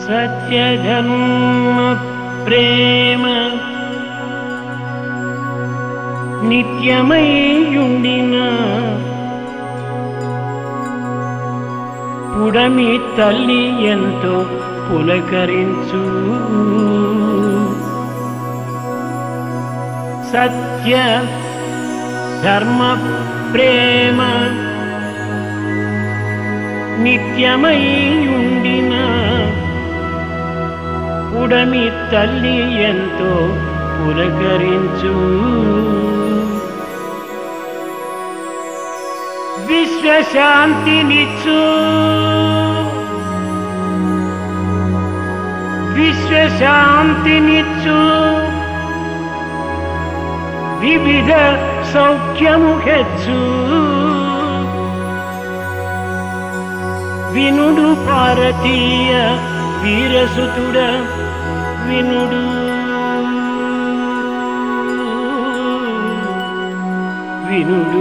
సత్యధర్మ ప్రేమ నిత్యమయ్యుండిన పుడమి తల్లి ఎంతో పులకరించు సత్య ధర్మ ప్రేమ నిత్యమయ్యుండిన ఉడమి తల్లి ఎంతో పులకరించు విశ్వశాంతినిచ్చు విశ్వశాంతినిచ్చు వివిధ సౌఖ్యము హెచ్చు వినుడు భారతీయ వీరసుతుడ వినుడు వినుడు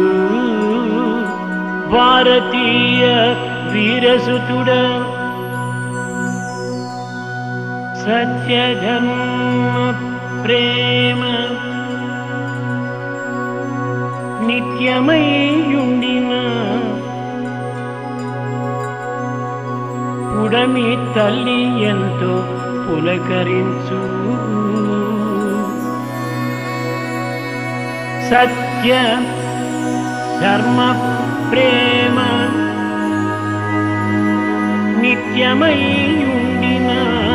భారతీయ వీరసుతుడ సత్యధర్మ ప్రేమ నిత్యమయ్యుండిన పుడమి తల్లి ఎంతో పులకరించు సత్య ధర్మ ప్రేమ నిత్యమయ్యుండిన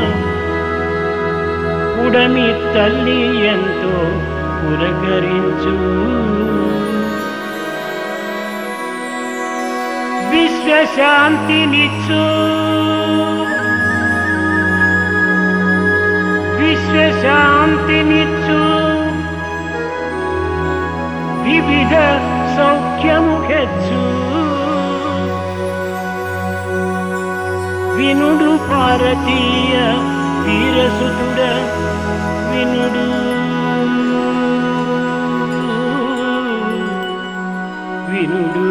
పుడమి తల్లి ఎంతో పులకరించు విశ్వశాంతినిచ్చు విశ్వశాంతినిచ్చు వివిధ సౌఖ్యము హెచ్చు వినుడు భారతీయ వీరసుతుడ వినుడు వినుడు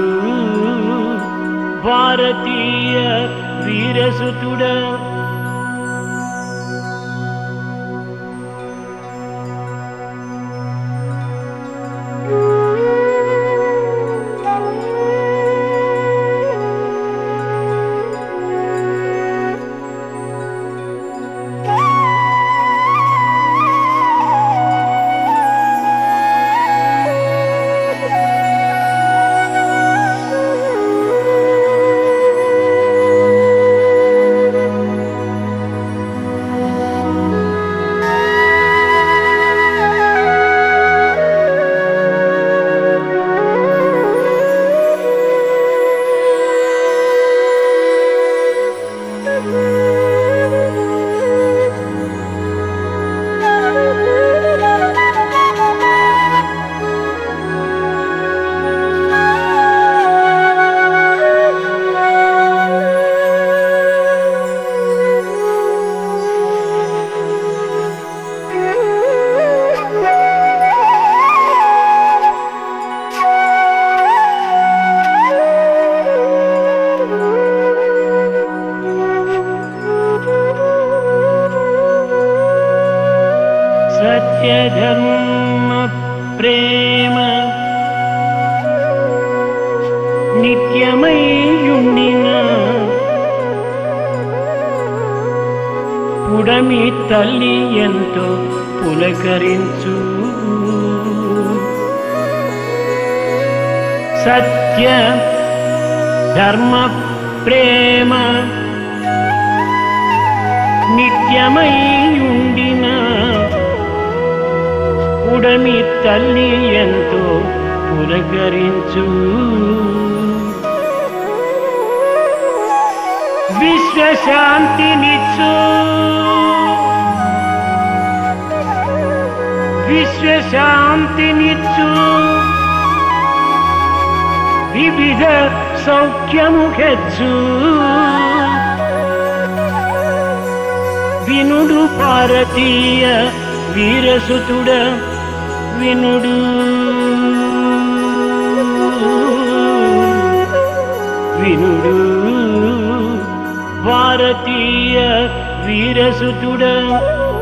భారతీయ వీరసుతుడ సత్యధర్మ ప్రేమ నిత్యమయ్యుండిన పుడమి తల్లి ఎంతో పులకరించు సత్య ధర్మ ప్రేమ నిత్యమయ్యుండిన ఉడమి తల్లి ఎంతో పులకరించు విశ్వశాంతినిచ్చు విశ్వశాంతినిచ్చు వివిధ సౌఖ్యము హెచ్చు వినుడు భారతీయ వీరసుతుడ వినుడు వినుడు భారతీయ వీరసుతుడ